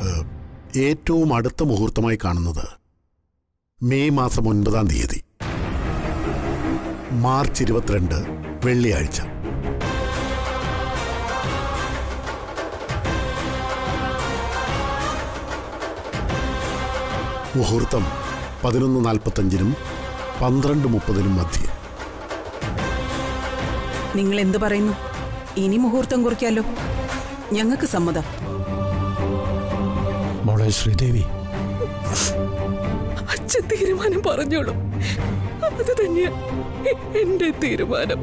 ഏഹ്, ഏറ്റവും അടുത്ത മുഹൂർത്തമായി കാണുന്നത് മെയ് മാസം ഒൻപതാം തീയതി മാർച്ച് ഇരുപത്തിരണ്ട് വെള്ളിയാഴ്ച മുഹൂർത്തം പതിനൊന്ന് നാൽപ്പത്തഞ്ചിനും പന്ത്രണ്ട് മുപ്പതിനും മധ്യേ നിങ്ങൾ എന്തു പറയുന്നു ഇനി മുഹൂർത്തം കുറിക്കാലോ ഞങ്ങൾക്ക് സമ്മതം മോളെ ശ്രീദേവി അച്ഛൻ തീരുമാനം പറഞ്ഞോളൂ അത് തന്നെയാ എ- എന്റെ തീരുമാനം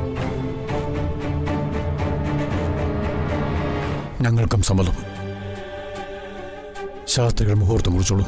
ഞങ്ങൾക്കും സമ്മതം ശാസ്ത്രികൾ മുഹൂർത്തം കുറിച്ചോളൂ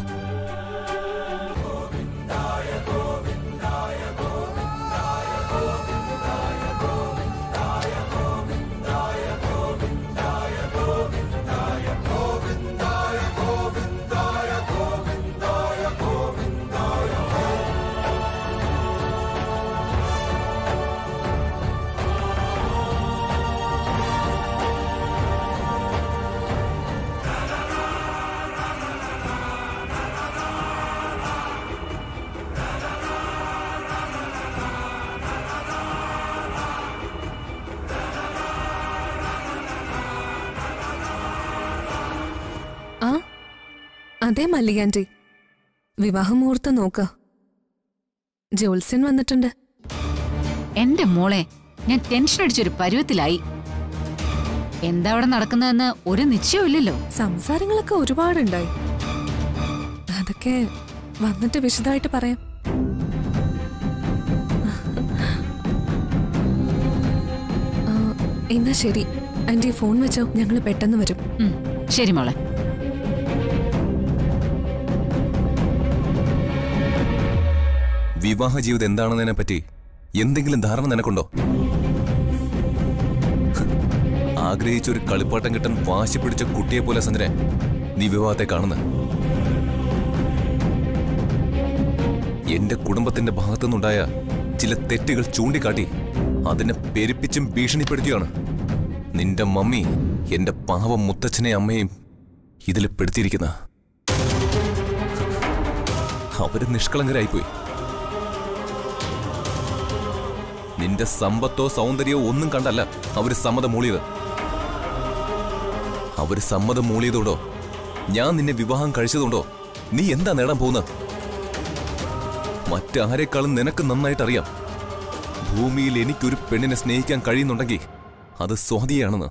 ആ അതെ മല്ലികാൻറ്റി വിവാഹമുഹൂർത്തം നോക്ക ജോത്സ്യൻ വന്നിട്ടുണ്ട് എന്റെ മോളെ ഞാൻ ടെൻഷൻ അടിച്ചൊരു പരുവത്തിലായി എന്താ അവിടെ നടക്കുന്നതെന്ന് ഒരു നിശ്ചയമില്ലല്ലോ സംസാരങ്ങളൊക്കെ ഒരുപാടുണ്ടായി അതൊക്കെ വന്നിട്ട് വിശദമായിട്ട് പറയാം ആ, എന്നാ ശരി ആന്റി ഫോൺ വെച്ചോ ഞങ്ങൾ പെട്ടെന്ന് വരും ഉം, ശരി മോളെ വിവാഹ ജീവിതം എന്താണെന്നതിനെ പറ്റി എന്തെങ്കിലും ധാരണ നിനക്കുണ്ടോ ഹ്, ആഗ്രഹിച്ച ഒരു കളിപ്പാട്ടം കിട്ടാൻ വാശി പിടിച്ച കുട്ടിയെ പോലെ സഞ്ജനെ നീ വിവാഹത്തെ കാണുന്ന എന്റെ കുടുംബത്തിന്റെ ഭാഗത്തുനിന്നുണ്ടായ ചില തെറ്റുകൾ ചൂണ്ടിക്കാട്ടി അതിനെ പെരുപ്പിച്ചും ഭീഷണിപ്പെടുത്തിയാണ് നിന്റെ മമ്മി എന്റെ പാവം മുത്തച്ഛനെ അമ്മയും ഇതിൽ പെടുത്തിയിരിക്കുന്ന അവര് നിഷ്കളങ്കരായിപ്പോയി നിന്റെ സമ്പത്തോ സൗന്ദര്യമോ ഒന്നും കണ്ടല്ല അവര് സമ്മതം മൂളിയത് അവര് സമ്മതം മൂളിയതോടോ ഞാൻ നിന്നെ വിവാഹം കഴിച്ചതുകൊണ്ടോ നീ എന്താ നേടാൻ പോകുന്നത് മറ്റാരെക്കാളും നിനക്ക് നന്നായിട്ട് അറിയാം ഭൂമിയിൽ എനിക്കൊരു പെണ്ണിനെ സ്നേഹിക്കാൻ കഴിയുന്നുണ്ടെങ്കിൽ അത് സ്വാതിയാണെന്ന്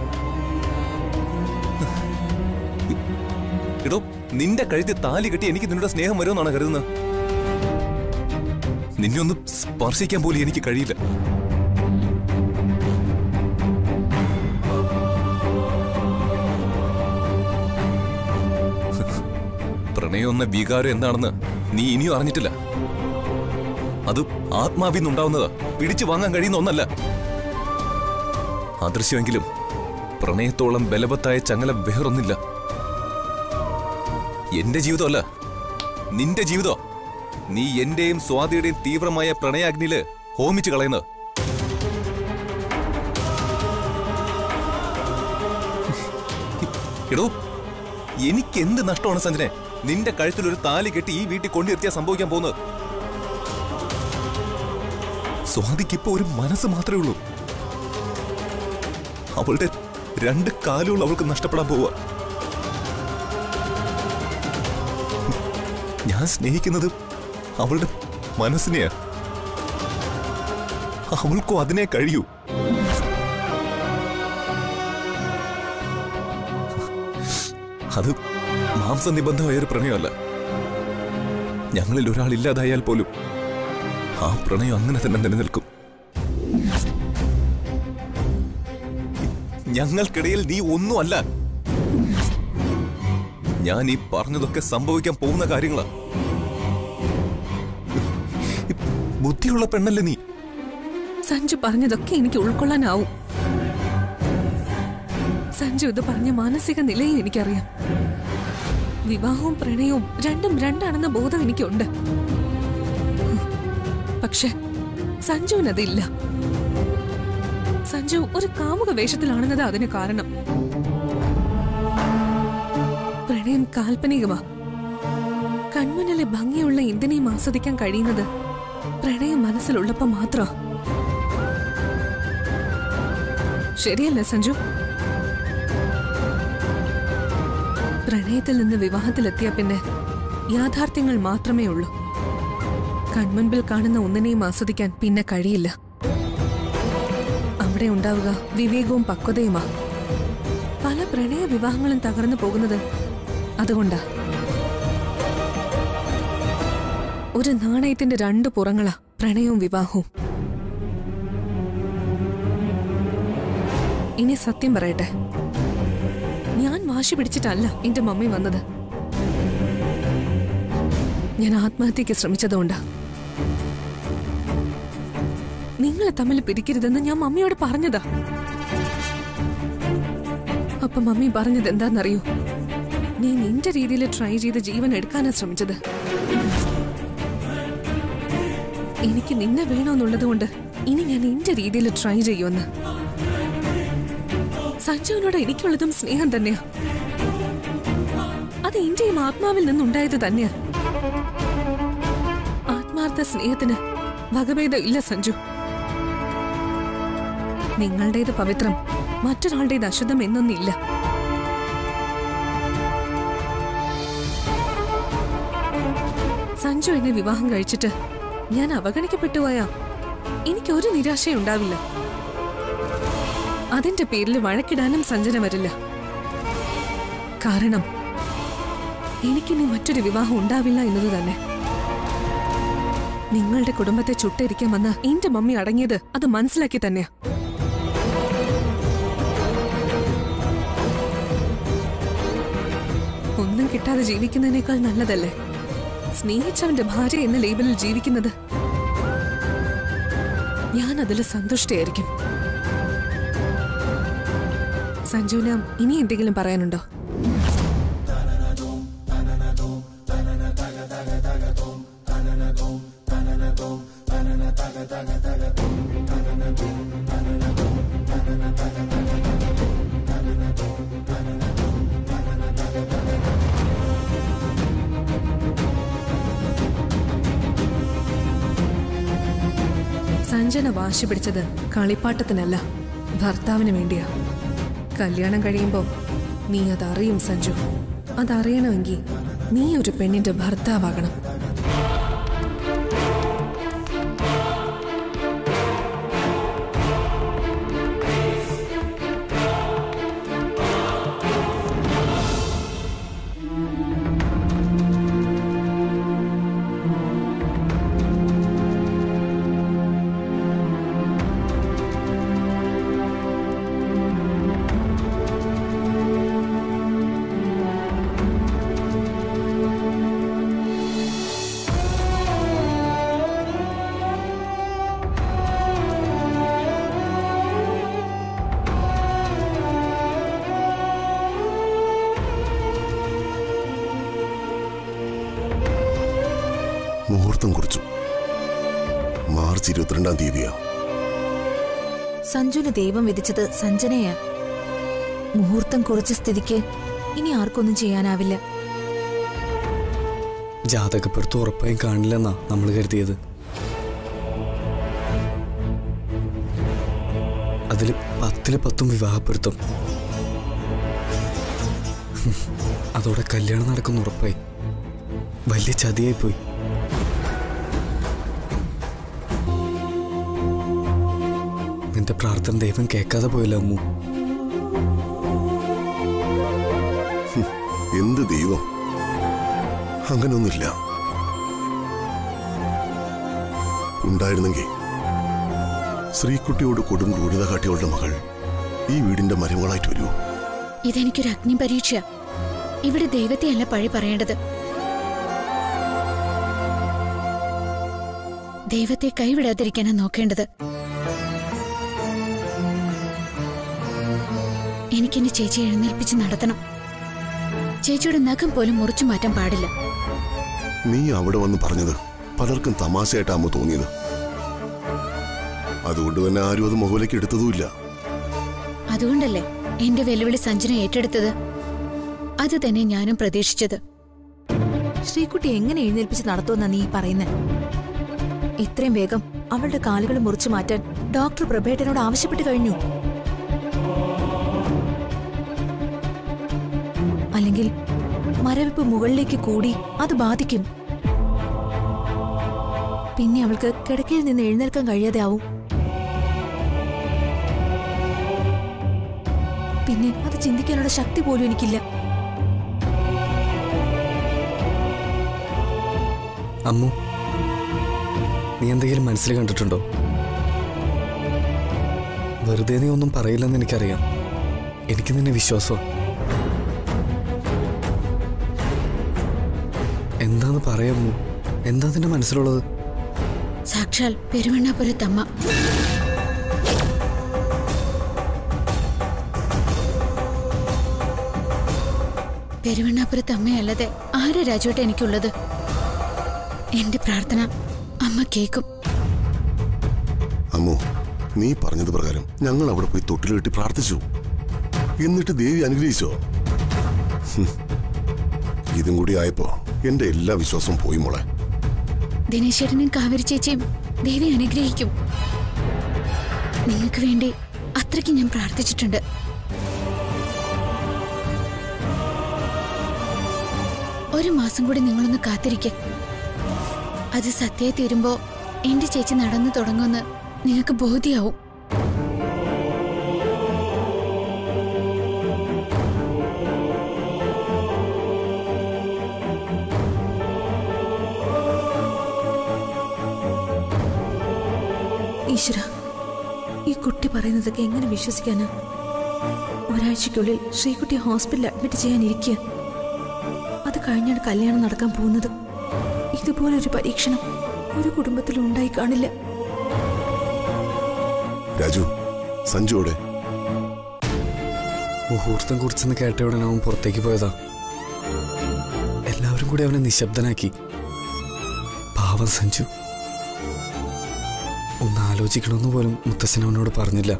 എടോ നിന്റെ കഴുത്തിൽ താലി കെട്ടി എനിക്ക് നിന്നോട് സ്നേഹം വരുമെന്നാണ് കരുതുന്നത് നിന്നെ ഒന്ന് സ്പർശിക്കാൻ പോലും എനിക്ക് കഴിയില്ല പ്രണയം എന്ന വികാരം എന്താണെന്ന് നീ ഇനിയും അറിഞ്ഞിട്ടില്ല അത് ആത്മാവിൽ നിന്നുണ്ടാവുന്നതാ പിടിച്ചു വാങ്ങാൻ കഴിയുന്ന ഒന്നല്ല അദൃശ്യമെങ്കിലും പ്രണയത്തോളം ബലവത്തായ ചങ്ങല വേറൊന്നില്ല എന്റെ ജീവിതമല്ല നിന്റെ ജീവിതം നീ എന്റെയും സ്വാതിയുടെയും തീവ്രമായ പ്രണയാഗ്നിയില് ഹോമിച്ചു കളയുന്നത് എടോ എനിക്ക് എന്ത് നഷ്ടമാണ് സഞ്ജനെ നിന്റെ കഴുത്തിൽ ഒരു താലി കെട്ടി ഈ വീട്ടിൽ കൊണ്ടുവരുത്തിയാ സംഭവിക്കാൻ പോകുന്നത് സ്വാതിക്കിപ്പോ ഒരു മനസ്സ് മാത്രമേ ഉള്ളൂ അവളുടെ രണ്ട് കാലുകൾ അവൾക്ക് നഷ്ടപ്പെടാൻ പോവുക ഞാൻ സ്നേഹിക്കുന്നത് അവളുടെ മനസ്സിനെയാ അവൾക്കും അതിനെ കഴിയൂ അത് മാംസനിബന്ധമായ ഒരു പ്രണയമല്ല ഞങ്ങളിൽ ഒരാൾ ഇല്ലാതായാൽ പോലും ആ പ്രണയം അങ്ങനെ തന്നെ നിലനിൽക്കും ഞങ്ങൾക്കിടയിൽ നീ ഒന്നുമല്ല ഞാൻ ഈ പറഞ്ഞതൊക്കെ സംഭവിക്കാൻ പോകുന്ന കാര്യങ്ങളാ ബുദ്ധിയുള്ള പെണ്ണല്ലേ നീ സഞ്ജു പറഞ്ഞതൊക്കെ എനിക്ക് ഉൾക്കൊള്ളാനാവും സഞ്ജു ഇത് പറഞ്ഞ മാനസിക നിലയും എനിക്കറിയാം വിവാഹവും പ്രണയവും രണ്ടും രണ്ടാണെന്ന ബോധം എനിക്കുണ്ട് പക്ഷെ സഞ്ജുവിനതില്ല സഞ്ജു ഒരു കാമുക വേഷത്തിലാണെന്നത് അതിന് കാരണം പ്രണയം കാൽപ്പനികമാ കൺമുന്നിലെ ഭംഗിയുള്ള എന്തിനേയും ആസ്വദിക്കാൻ കഴിയുന്നത് പ്രണയം മനസ്സിലുള്ളപ്പോ മാത്രം ശരിയല്ലേ സഞ്ജു പ്രണയത്തിൽ നിന്ന് വിവാഹത്തിലെത്തിയ പിന്നെ യാഥാർത്ഥ്യങ്ങൾ മാത്രമേ ഉള്ളൂ കൺമുൻപിൽ കാണുന്ന ഒന്നിനെയും ആസ്വദിക്കാൻ പിന്നെ കഴിയില്ല അവിടെ ഉണ്ടാവുക വിവേകവും പക്വതയുമാ പല പ്രണയ വിവാഹങ്ങളും തകർന്നു പോകുന്നത് അതുകൊണ്ടാ ഒരു നാണയത്തിന്റെ രണ്ട് പുറങ്ങളാ പ്രണയവും വിവാഹവും ഇനി സത്യം പറയട്ടെ ഞാൻ വാശി പിടിച്ചിട്ടല്ല എന്റെ മമ്മി വന്നത് ഞാൻ ആത്മഹത്യക്ക് ശ്രമിച്ചതുകൊണ്ടാ നിങ്ങളെ തമ്മിൽ പിരിക്കരുതെന്ന് ഞാൻ മമ്മിയോട് പറഞ്ഞതാ അപ്പൊ മമ്മി പറഞ്ഞത് എന്താണെന്നറിയോ നീ നിന്റെ രീതിയിൽ ട്രൈ ചെയ്ത് ജീവൻ എടുക്കാനാ ശ്രമിച്ചത് എനിക്ക് നിന്നെ വേണമെന്നുള്ളത് കൊണ്ട് ഇനി ഞാൻ എന്റെ രീതിയിൽ ട്രൈ ചെയ്യുമെന്ന് സഞ്ജുവിനോട് എനിക്കുള്ളതും സ്നേഹം തന്നെയാ അത് എന്റെയും ആത്മാവിൽ നിന്നുണ്ടായത് തന്നെയാ ആത്മാർത്ഥ സ്നേഹത്തിന് വകഭേദം ഇല്ല സഞ്ജു നിങ്ങളുടേത് പവിത്രം മറ്റൊരാളുടേത് അശുദ്ധം എന്നൊന്നില്ല സഞ്ജു എന്നെ വിവാഹം കഴിച്ചിട്ട് ഞാൻ അവഗണിക്കപ്പെട്ടു പോയാ എനിക്കൊരു നിരാശയുണ്ടാവില്ല അതിന്റെ പേരിൽ വഴക്കിടാനും സഞ്ജന വരില്ല കാരണം എനിക്കിനി മറ്റൊരു വിവാഹം ഉണ്ടാവില്ല എന്നത് തന്നെ നിങ്ങളുടെ കുടുംബത്തെ ചുട്ടരിക്കാൻ വന്ന എന്റെ മമ്മി അടങ്ങിയത് അത് മനസ്സിലാക്കി തന്നെയാ ഒന്നും കിട്ടാതെ ജീവിക്കുന്നതിനേക്കാൾ നല്ലതല്ലേ സ്നേഹിച്ചവന്റെ ഭാര്യ എന്ന ലേബലിൽ ജീവിക്കുന്നത് ഞാൻ അതിൽ സന്തുഷ്ടയായിരിക്കും സഞ്ജുവിന് ഇനി എന്തെങ്കിലും പറയാനുണ്ടോ സഞ്ജന വാശി പിടിച്ചത് കളിപ്പാട്ടത്തിനല്ല ഭർത്താവിന് വേണ്ടിയാ കല്യാണം കഴിയുമ്പോ നീ അതറിയും സഞ്ജു അതറിയണമെങ്കിൽ നീ ഒരു പെണ്ണിന്റെ ഭർത്താവാകണം മുഹൂർത്തം കുറിച്ചു മാർച്ച് ഇരുപത്തിരണ്ടാം തീയതിയാ സഞ്ജുന് ദൈവം വിധിച്ചത് സഞ്ജനയാ മുഹൂർത്തം കുറിച്ച സ്ഥിതിക്ക് ഇനി ആർക്കൊന്നും ചെയ്യാനാവില്ല ജാതകപ്പുറത്ത് ഉറപ്പായും കാണില്ലെന്നാ നമ്മൾ കരുതിയത് അതിൽ പത്തില് പത്തും വിവാഹപ്പൊരുത്തം ഹും, അതോടെ കല്യാണം നടക്കുന്ന ഉറപ്പായി വലിയ ചതിയായി പോയി നിന്റെ പ്രാർത്ഥന ദൈവം കേൾക്കാതെ പോയല്ലോ അമ്മു എന്ത് ദൈവം അങ്ങനൊന്നുമില്ല ഉണ്ടായിരുന്നെങ്കിൽ ശ്രീകുട്ടിയോട് കൊടും ക്രൂരത കാട്ടിയവളുടെ മകൾ ഈ വീടിന്റെ മരുമകളായിട്ട് വരുമോ ഇതെനിക്കൊരു അഗ്നി പരീക്ഷ ഇവിടെ ദൈവത്തെയല്ല പഴി പറയേണ്ടത് ദൈവത്തെ കൈവിടാതിരിക്കാനാ നോക്കേണ്ടത് എനിക്കെന്നെ ചേച്ചി എഴുന്നേൽപ്പിച്ച് നടത്തണം ചേച്ചിയുടെ നഖം പോലും മുറിച്ചു മാറ്റാൻ പാടില്ല നീ അവിടെ വന്ന് പറഞ്ഞത് പലർക്കും തമാശയായിട്ടാ അമ്മ തോന്നിയത് അതുകൊണ്ട് തന്നെ ആരും അത് മുഖവിലേക്ക് എടുത്തതുമില്ല അതുകൊണ്ടല്ലേ എന്റെ വെല്ലുവിളി സഞ്ജന ഏറ്റെടുത്തത് അത് തന്നെ ഞാനും പ്രതീക്ഷിച്ചത് ശ്രീകുട്ടി എങ്ങനെ എഴുന്നേൽപ്പിച്ച് നടത്തുമെന്നാ നീ പറയുന്നത് ഇത്രയും വേഗം അവളുടെ കാലുകൾ മുറിച്ചു മാറ്റാൻ ഡോക്ടർ പ്രഭേട്ടനോട് ആവശ്യപ്പെട്ട് കഴിഞ്ഞു അല്ലെങ്കിൽ മരവിപ്പ് മുകളിലേക്ക് കൂടി അത് ബാധിക്കും പിന്നെ അവൾക്ക് കിടക്കയിൽ നിന്ന് എഴുന്നേൽക്കാൻ കഴിയാതെ ആവും പിന്നെ അത് ചിന്തിക്കാനുള്ള ശക്തി പോലും എനിക്കില്ല അമ്മു നീ എന്തെങ്കിലും മനസ്സിൽ കണ്ടിട്ടുണ്ടോ വെറുതെ നീ ഒന്നും പറയില്ലെന്ന് എനിക്കറിയാം എനിക്ക് നിന്നെ വിശ്വാസമാണ് എന്താന്ന് പറയാമോ എന്താ നിന്റെ മനസ്സിലുള്ളത് സാക്ഷാൽ പെരുവണ്ണാപുരത്തമ്മ പെരുവണ്ണാപുരത്തമ്മയല്ലാതെ ആരാ രാജുവേട്ട എനിക്കുള്ളത് എന്റെ പ്രാർത്ഥന അമ്മ കേക്കും അമ്മു നീ പറഞ്ഞത് പ്രകാരം ഞങ്ങൾ അവിടെ പോയി തൊട്ടിൽ കെട്ടി പ്രാർത്ഥിച്ചു എന്നിട്ട് ദേവി അനുഗ്രഹിച്ചോ ഹും. ഇതും കൂടി ആയപ്പോ എന്റെ എല്ലാ വിശ്വാസവും പോയി മോളെ ദിനേശേട്ടനും കാവേരി ചേച്ചിയും ദേവി അനുഗ്രഹിക്കും നിങ്ങൾക്ക് വേണ്ടി അത്രയ്ക്ക് ഞാൻ പ്രാർത്ഥിച്ചിട്ടുണ്ട് ഒരു മാസം കൂടി നിങ്ങളൊന്ന് കാത്തിരിക്കെ അത് സത്യമായി തീരുമ്പോ എന്റെ ചേച്ചി നടന്നു തുടങ്ങുമെന്ന് നിങ്ങൾക്ക് ബോധ്യാവും ഈശ്വര ഈ കുട്ടി പറയുന്നതൊക്കെ എങ്ങനെ വിശ്വസിക്കാനാ ഒരാഴ്ചയ്ക്കുള്ളിൽ ശ്രീകുട്ടി ഹോസ്പിറ്റലിൽ അഡ്മിറ്റ് ചെയ്യാനിരിക്കുക അത് കഴിഞ്ഞാണ് കല്യാണം നടക്കാൻ പോകുന്നത് ഇതുപോലൊരു പരീക്ഷണം ഒരു കുടുംബത്തിലും ഉണ്ടായി കാണില്ല രാജു സഞ്ജുവിടെ മുഹൂർത്തം കുറിച്ചെന്ന് കേട്ട ഉടനെ അവൻ പുറത്തേക്ക് പോയതാ എല്ലാവരും കൂടി അവനെ നിശബ്ദനാക്കി പാവം സഞ്ജു ഒന്ന് ആലോചിക്കണമെന്ന് പോലും മുത്തശ്ശൻ അവനോട് പറഞ്ഞില്ല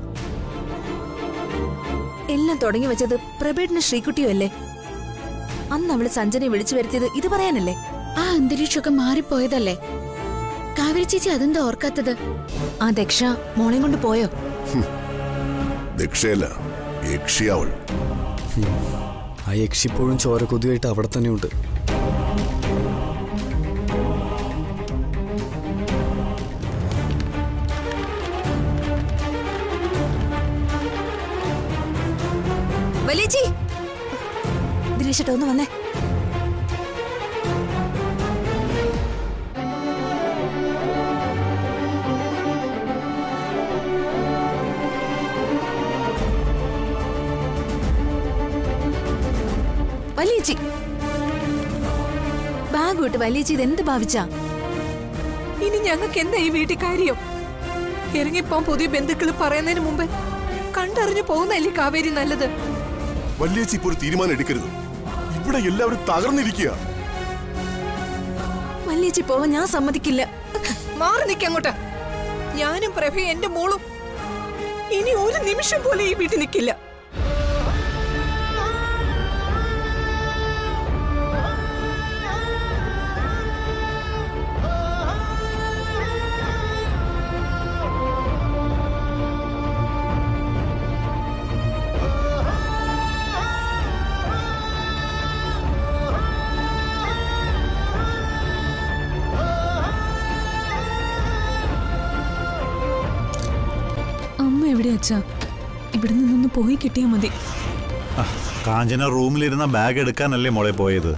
എല്ലാം തുടങ്ങി വെച്ചത് പ്രഭേട്ടന് ശ്രീകുട്ടിയും അല്ലേ അന്ന് അവള് സഞ്ജനെ വിളിച്ചു വരുത്തിയത് ഇത് പറയാനല്ലേ ആ അന്തരീക്ഷമൊക്കെ മാറിപ്പോയതല്ലേ കാവേരി ചേച്ചി അതെന്താ ഓർക്കാത്തത് ആ ദക്ഷ മോളെ കൊണ്ട് പോയോ ദക്ഷയല്ല യക്ഷിയാവൾ ആ യക്ഷിപ്പോഴും ചോരക്കൊതിയായിട്ട് അവിടെ തന്നെയുണ്ട് വലിയച്ചി ദിനേശേട്ടാ ഒന്ന് വന്നേ വലിയച്ചി ബാഗ് വിട്ട് വലിയച്ചി ഇത് എന്ത് ഭാവിച്ചാ ഇനി ഞങ്ങൾക്ക് എന്താ ഈ വീട്ടിൽ കാര്യം ഇറങ്ങിപ്പോൻ പുതിയ ബന്ധുക്കൾ പറയുന്നതിന് മുമ്പ് കണ്ടറിഞ്ഞു പോകുന്നല്ലേ കാവേരി നല്ലത് വല്യേച്ചി ഇപ്പോൾ ഒരു തീരുമാനം എടുക്കരുത് ഇവിടെ എല്ലാവരും തകർന്നിരിക്കുക വലിയച്ചി പോവാൻ ഞാൻ സമ്മതിക്കില്ല മാറി നിൽക്കങ്ങോട്ട് ഞാനും പ്രഭയും എന്റെ മോളും ഇനി ഒരു നിമിഷം പോലും ഈ വീട്ടിൽ നിൽക്കില്ല അമ്മ എവിടെ അച്ഛാ ഇവിടെ നിന്നൊന്ന് പോയി കിട്ടിയാ മതി കാഞ്ചന റൂമിലിരുന്ന ബാഗ് എടുക്കാനല്ലേ മോളെ പോയത്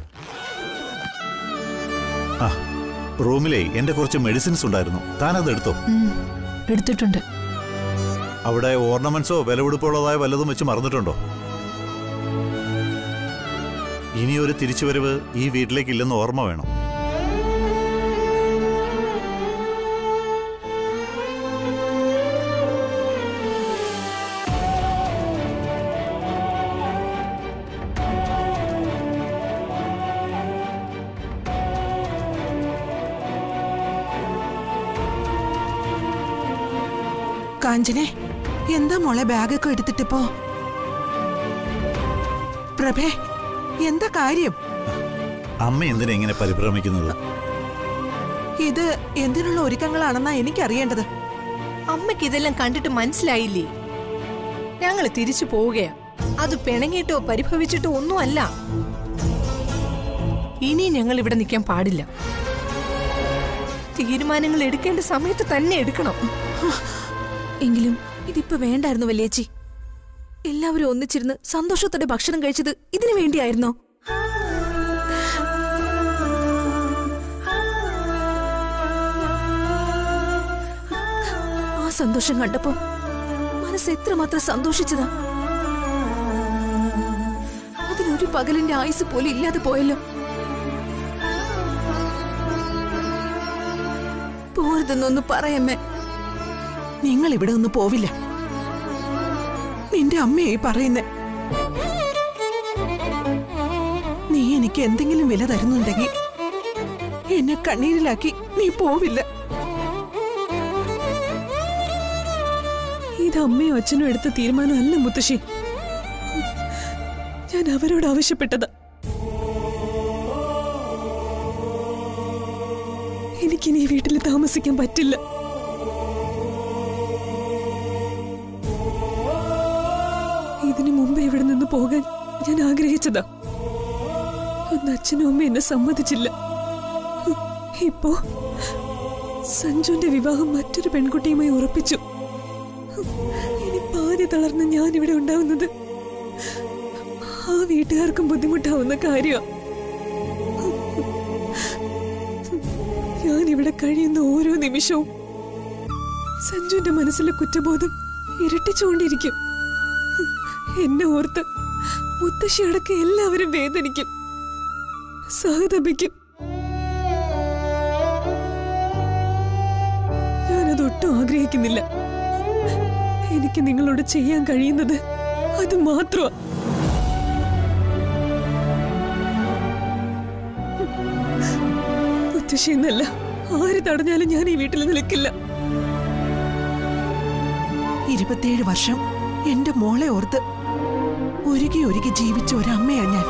ആ റൂമിലെ എന്റെ കുറച്ച് മെഡിസിൻസ് ഉണ്ടായിരുന്നു താനത് എടുത്തോ ഉം, എടുത്തിട്ടുണ്ട് അവിടെ ഓർണമെന്റ്സോ വിലപിടിപ്പുള്ളതായ വല്ലതും വെച്ച് മറന്നിട്ടുണ്ടോ ഇനി ഒരു തിരിച്ചുവരവ് ഈ വീട്ടിലേക്ക് ഇല്ലെന്ന് ഓർമ്മ വേണം കാഞ്ചനെ എന്താ മോളെ ബാഗൊക്കെ എടുത്തിട്ടിപ്പോ പ്രഭേ എന്താ കാര്യം അമ്മ എന്തിനാ ഇങ്ങനെ പരിഭ്രമിക്കുന്നത് ഇത് എന്തിനുള്ള ഒരുക്കങ്ങളാണെന്നാ എനിക്കറിയേണ്ടത് അമ്മയ്ക്ക് ഇതെല്ലാം കണ്ടിട്ട് മനസ്സിലായില്ലേ ഞങ്ങൾ തിരിച്ചു പോവുകയാ അത് പിണങ്ങിയിട്ടോ പരിഭവിച്ചിട്ടോ ഒന്നുമല്ല ഇനി ഞങ്ങൾ ഇവിടെ നിൽക്കാൻ പാടില്ല തീരുമാനങ്ങൾ എടുക്കേണ്ട സമയത്ത് തന്നെ എടുക്കണം എങ്കിലും ഇതിപ്പോ വേണ്ടായിരുന്നു വല്യേച്ചി എല്ലാവരും ഒന്നിച്ചിരുന്ന് സന്തോഷത്തോടെ ഭക്ഷണം കഴിച്ചത് ഇതിനു വേണ്ടിയായിരുന്നോ ആ സന്തോഷം കണ്ടപ്പോ മനസ്സ് എത്രമാത്രം സന്തോഷിച്ചതാ അതിനൊരു പകലിന്റെ ആയുസ് പോലും ഇല്ലാതെ പോയല്ലോ പോരുതെന്നൊന്ന് പറയമ്മേ നിങ്ങൾ ഇവിടെ ഒന്നും പോവില്ല നിന്റെ അമ്മയായി പറയുന്നേ നീ എനിക്ക് എന്തെങ്കിലും വില തരുന്നുണ്ടെങ്കിൽ എന്നെ കണ്ണീരിലാക്കി നീ പോവില്ല ഇത് അമ്മയും അച്ഛനും എടുത്ത തീരുമാനമല്ല മുത്തശ്ശി ഞാൻ അവരോട് ആവശ്യപ്പെട്ടതാ എനിക്കിനി ഈ വീട്ടിൽ താമസിക്കാൻ പറ്റില്ല ഇതിനു മുമ്പ് ഇവിടെ നിന്ന് പോകാൻ ഞാൻ ആഗ്രഹിച്ചതാ അന്ന് അച്ഛനും അമ്മ എന്നെ സമ്മതിച്ചില്ല ഇപ്പോ സഞ്ജുവിന്റെ വിവാഹം മറ്റൊരു പെൺകുട്ടിയുമായി ഉറപ്പിച്ചു ഇനി പാതി തളർന്ന് ഞാൻ ഇവിടെ ഉണ്ടാവുന്നത് ആ വീട്ടുകാർക്കും ബുദ്ധിമുട്ടാവുന്ന കാര്യമാണ് ഞാൻ ഇവിടെ കഴിയുന്ന ഓരോ നിമിഷവും സഞ്ജുവിന്റെ മനസ്സിലെ കുറ്റബോധം ഇരട്ടിച്ചുകൊണ്ടിരിക്കും എന്നെ ഓർത്ത് മുത്തശ്ശി അടക്കം എല്ലാവരും വേദനിക്കും സഹതപിക്കും ഞാനതൊട്ടും ആഗ്രഹിക്കുന്നില്ല എനിക്ക് നിങ്ങളോട് ചെയ്യാൻ കഴിയുന്നത് അത് മാത്രമാ മുത്തശ്ശി എന്നല്ല ആര് തടഞ്ഞാലും ഞാൻ ഈ വീട്ടിൽ നിൽക്കില്ല ഇരുപത്തിയേഴ് വർഷം എന്റെ മോളെ ഓർത്ത് ഒരുകി ഒരുകി ജീവിച്ച ഒരമ്മയാ ഞാൻ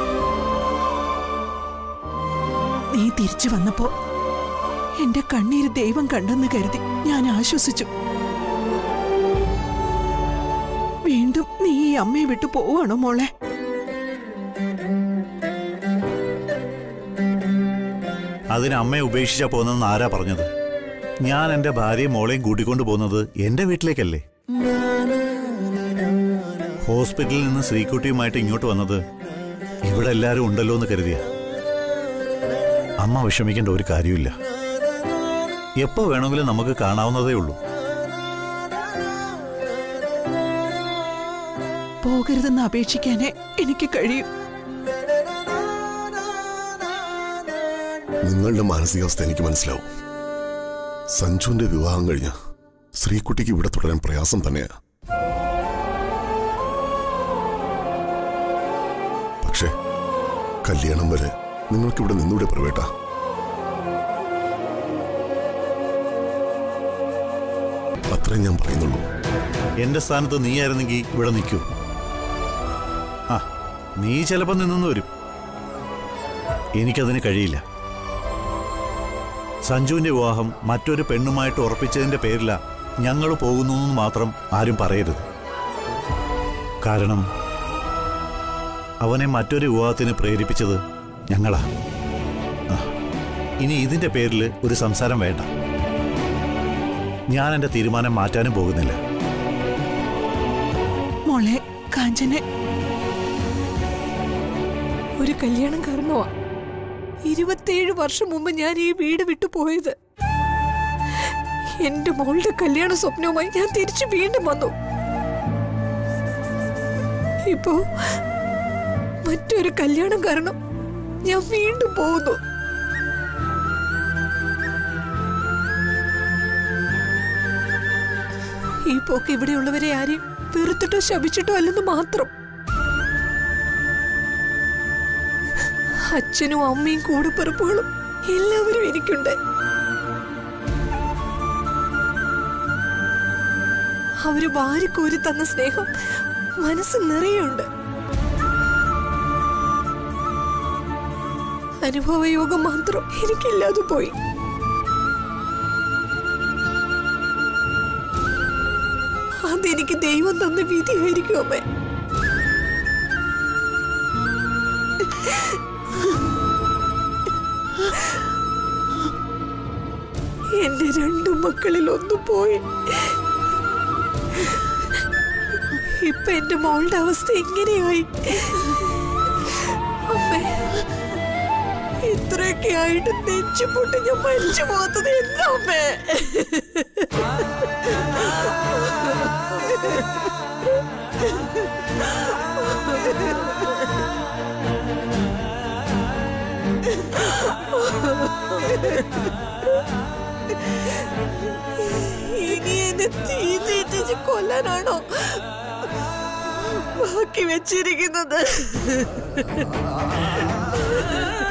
നീ തിരിച്ചു വന്നപ്പോ എന്റെ കണ്ണീര് ദൈവം കണ്ടെന്ന് കരുതി ഞാൻ ആശ്വസിച്ചു വീണ്ടും നീ ഈ അമ്മയെ വിട്ടു പോവാണോ മോളെ അതിന് അമ്മയെ ഉപേക്ഷിച്ചാ പോകുന്നതെന്ന് ആരാ പറഞ്ഞത് ഞാൻ എന്റെ ഭാര്യയും മോളെയും കൂട്ടിക്കൊണ്ടു പോകുന്നത് എന്റെ വീട്ടിലേക്കല്ലേ ഹോസ്പിറ്റലിൽ നിന്ന് ശ്രീകുട്ടിയുമായിട്ട് ഇങ്ങോട്ട് വന്നത് ഇവിടെ എല്ലാവരും ഉണ്ടല്ലോ എന്ന് കരുതിയ അമ്മ വിഷമിക്കേണ്ട ഒരു കാര്യമില്ല എപ്പോ വേണമെങ്കിലും നമുക്ക് കാണാവുന്നതേ ഉള്ളൂ പോകരുതെന്ന് അപേക്ഷിക്കാനേ എനിക്ക് കഴിയും നിങ്ങളുടെ മാനസികാവസ്ഥ എനിക്ക് മനസ്സിലാവും സഞ്ജുവിന്റെ വിവാഹം കഴിഞ്ഞ ശ്രീകുട്ടിക്ക് ഇവിടെ തുടരാൻ പ്രയാസം തന്നെയാ പക്ഷേ കല്യാണം വരെ നിങ്ങൾക്ക് ഇവിടെ നിന്നൂടെ പ്രവേട്ട അത്രേ ഞാൻ പറയുന്നുള്ളൂ എന്റെ സ്ഥാനത്ത് നീയായിരുന്നെങ്കിൽ ഇവിടെ നിൽക്കൂ ആ നീ ചിലപ്പോൾ നിന്നു വരും എനിക്കതിന് കഴിയില്ല സഞ്ജുവിന്റെ വിവാഹം മറ്റൊരു പെണ്ണുമായിട്ട് ഉറപ്പിച്ചതിന്റെ പേരില ഞങ്ങൾ പോകുന്നു എന്ന് മാത്രം ആരും പറയരുത് കാരണം അവനെ മറ്റൊരു വിവാഹത്തിന് പ്രേരിപ്പിച്ചത് ഞങ്ങളാ ആ, ഇനി ഇതിന്റെ പേരിൽ ഒരു സംസാരം വേണ്ട ഞാൻ എന്റെ തീരുമാനം മാറ്റാനും പോകുന്നില്ല മോളെ കാഞ്ചനെ ഒരു കല്യാണം കാരണമാ ഇരുപത്തിയേഴ് വർഷം മുമ്പ് ഞാൻ ഈ വീട് വിട്ടു പോയത് എന്റെ മോളുടെ കല്യാണ സ്വപ്നവുമായി ഞാൻ തിരിച്ചു വീണ്ടും വന്നു ഇപ്പോ മറ്റൊരു കല്യാണം കാരണം ഞാൻ വീണ്ടും പോകുന്നു ഈ പോക്ക് ഇവിടെയുള്ളവരെ ആരെയും വെറുത്തിട്ടോ ശപിച്ചിട്ടോ അല്ലെന്ന് മാത്രം അച്ഛനും അമ്മയും കൂടെപ്പിറപ്പുകളും എല്ലാവരും എനിക്കുണ്ട് അവര് വാരിക്കോരി തന്ന സ്നേഹം മനസ്സ് നിറയുണ്ട് അനുഭവയോഗം മാത്രം എനിക്കില്ലാതെ പോയി അതെനിക്ക് ദൈവം തന്ന വിധിയായിരിക്കും അമ്മേ എന്റെ രണ്ടു മക്കളിൽ ഒന്ന് പോയി ഇപ്പൊ എന്റെ മോളുടെ അവസ്ഥ എങ്ങനെയായി അമ്മേ ഇത്രയൊക്കെ ആയിട്ട് നെഞ്ചു പൊട്ടി ഞാൻ മരിച്ചു പോകാത്തത് എന്താ അമ്മേ ഇനി എന്നെ തീ തീറ്റിച്ച് കൊല്ലാനാണോ ബാക്കി വെച്ചിരിക്കുന്നത്